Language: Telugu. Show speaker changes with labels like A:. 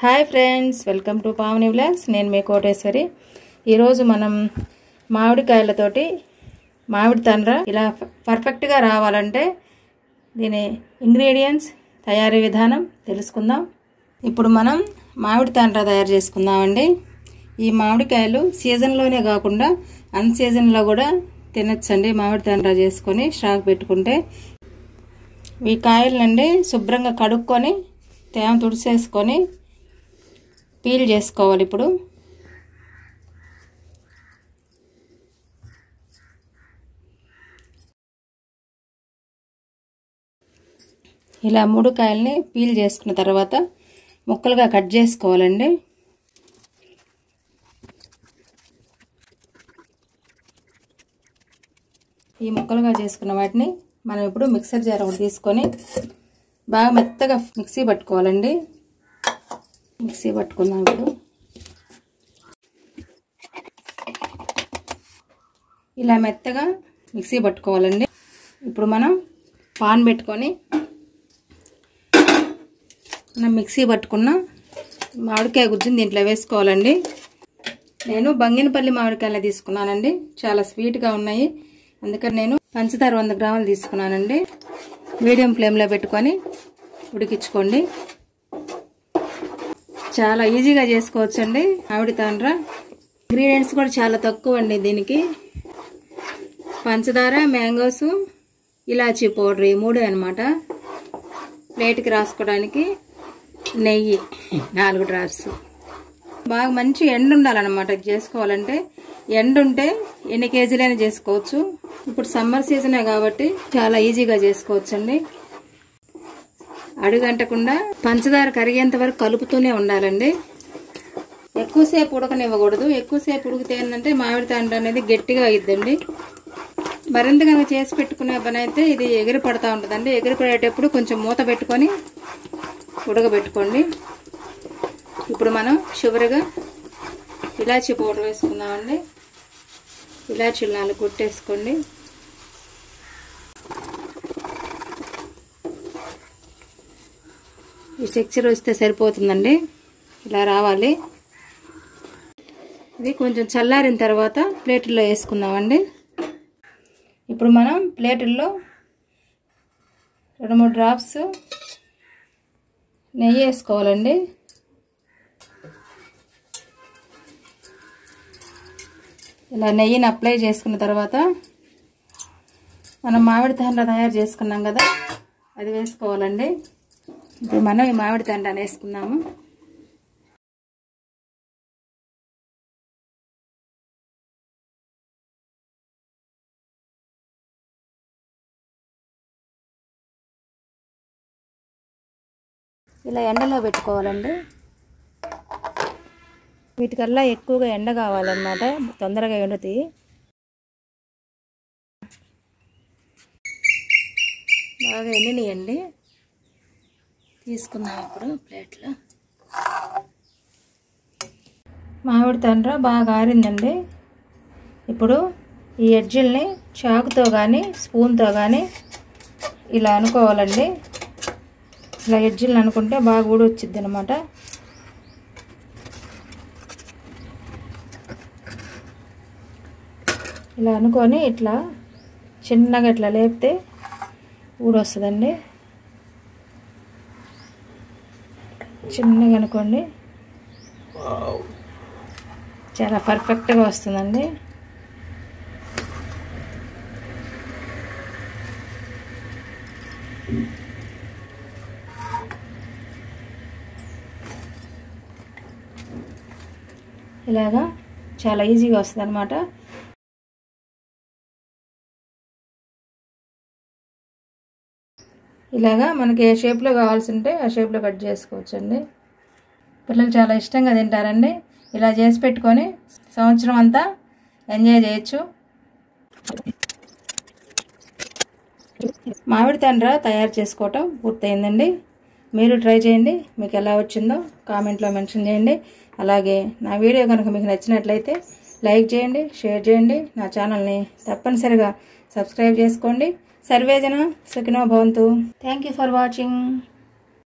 A: hi friends welcome to Pavani vlogs నేను మీ కోటేశ్వరి ఈరోజు మనం మామిడికాయలతోటి మామిడి తండ్ర ఇలా పర్ఫెక్ట్గా రావాలంటే దీని ఇంగ్రీడియంట్స్ తయారీ విధానం తెలుసుకుందాం ఇప్పుడు మనం మామిడి తండ్ర తయారు చేసుకుందామండి ఈ మామిడికాయలు సీజన్లోనే కాకుండా అన్ సీజన్లో కూడా తినచ్చండి మామిడి తండ్ర చేసుకొని స్టాక్ పెట్టుకుంటే ఈ కాయలనండి శుభ్రంగా కడుక్కొని తేమ తుడిసేసుకొని పీల్ చేసుకోవాలి ఇప్పుడు ఇలా మూడు కాయల్ని పీల్ చేసుకున్న తర్వాత ముక్కలుగా కట్ చేసుకోవాలండి ఈ ముక్కలుగా చేసుకున్న వాటిని మనం ఇప్పుడు మిక్సర్ జార్ ఒకటి తీసుకొని బాగా మెత్తగా మిక్సీ పట్టుకోవాలండి మిక్సీ పట్టుకుందాం ఇప్పుడు ఇలా మెత్తగా మిక్సీ పట్టుకోవాలండి ఇప్పుడు మనం పాన్ పెట్టుకొని మనం మిక్సీ పట్టుకున్న మామిడికాయ గుజ్జుని దీంట్లో వేసుకోవాలండి నేను బంగినపల్లి మామిడికాయలు తీసుకున్నానండి చాలా స్వీట్గా ఉన్నాయి అందుకని నేను పంచదార వంద గ్రాములు తీసుకున్నానండి మీడియం ఫ్లేమ్లో పెట్టుకొని ఉడికించుకోండి చాలా ఈజీగా చేసుకోవచ్చండి ఆవిడ తాండ్ర ఇంగ్రీడియంట్స్ కూడా చాలా తక్కువ అండి దీనికి పంచదార మ్యాంగోస్ ఇలాచీ పౌడర్ ఈ మూడే అనమాట ప్లేట్కి రాసుకోవడానికి నెయ్యి నాలుగు డ్రాప్స్ బాగా మంచి ఎండ ఉండాలన్నమాట ఇది చేసుకోవాలంటే ఎండ ఉంటే ఎన్ని కేజీలైనా చేసుకోవచ్చు ఇప్పుడు సమ్మర్ సీజనే కాబట్టి చాలా ఈజీగా చేసుకోవచ్చండి అడుగంటకుండా పంచదార కరిగేంత వరకు కలుపుతూనే ఉండాలండి ఎక్కువసేపు ఉడకనివ్వకూడదు ఎక్కువసేపు ఉడికితే ఏంటంటే మామిడి తాండ్ర అనేది గట్టిగా అయిద్దండి మరింత కనుక చేసి పెట్టుకునే పని అయితే ఇది ఎగిరి పడతా ఉంటుందండి ఎగిరి పడేటప్పుడు కొంచెం మూత పెట్టుకొని ఉడకబెట్టుకోండి ఇప్పుడు మనం షుగర్గా ఇలాచీ పౌడర్ వేసుకుందామండి ఇలాచీలు నాలుగు కొట్టేసుకోండి ఈ టెక్చర్ వస్తే సరిపోతుందండి ఇలా రావాలి ఇది కొంచెం చల్లారిన తర్వాత ప్లేట్లో వేసుకుందామండి ఇప్పుడు మనం ప్లేటుల్లో రెండు మూడు డ్రాప్స్ నెయ్యి వేసుకోవాలండి ఇలా నెయ్యిని అప్లై చేసుకున్న తర్వాత మనం మామిడి తాండ్ర తయారు చేసుకున్నాం కదా అది వేసుకోవాలండి ఇప్పుడు మనం ఈ మామిడి తాండ్రాన్ని వేసుకున్నాము ఇలా ఎండలో పెట్టుకోవాలండి వీటికల్లా ఎక్కువగా ఎండ కావాలన్నమాట తొందరగా ఎండుతాయి బాగా ఎండినాయండి తీసుకుందాం ఇప్పుడు ప్లేట్లో మామిడి తండ్ర బాగా ఆరిందండి ఇప్పుడు ఈ ఎడ్జిల్ని చాకుతో కానీ స్పూన్తో కానీ ఇలా అనుకోవాలండి ఇలా ఎడ్జిల్ని అనుకుంటే బాగా ఊడొచ్చిద్ది అనమాట ఇలా అనుకొని ఇట్లా చిన్నగా ఇట్లా లేపితే ఊడొస్తుందండి చిన్నగా అనుకోండి చాలా పర్ఫెక్ట్గా వస్తుందండి ఇలాగా చాలా ఈజీగా వస్తుంది అనమాట ఇలాగా మనకి ఏ షేప్లో కావాల్సి ఉంటే ఆ షేప్లో కట్ చేసుకోవచ్చు అండి పిల్లలు చాలా ఇష్టంగా తింటారండి ఇలా చేసి పెట్టుకొని సంవత్సరం అంతా ఎంజాయ్ చేయొచ్చు మామిడి తండ్ర తయారు చేసుకోవటం పూర్తయిందండి మీరు ట్రై చేయండి మీకు ఎలా వచ్చిందో కామెంట్లో మెన్షన్ చేయండి అలాగే నా వీడియో కనుక మీకు నచ్చినట్లయితే లైక్ చేయండి షేర్ చేయండి నా ఛానల్ని తప్పనిసరిగా సబ్స్క్రైబ్ చేసుకోండి సర్వేజన సుఖినో భవంతు థ్యాంక్ యూ ఫర్ వాచింగ్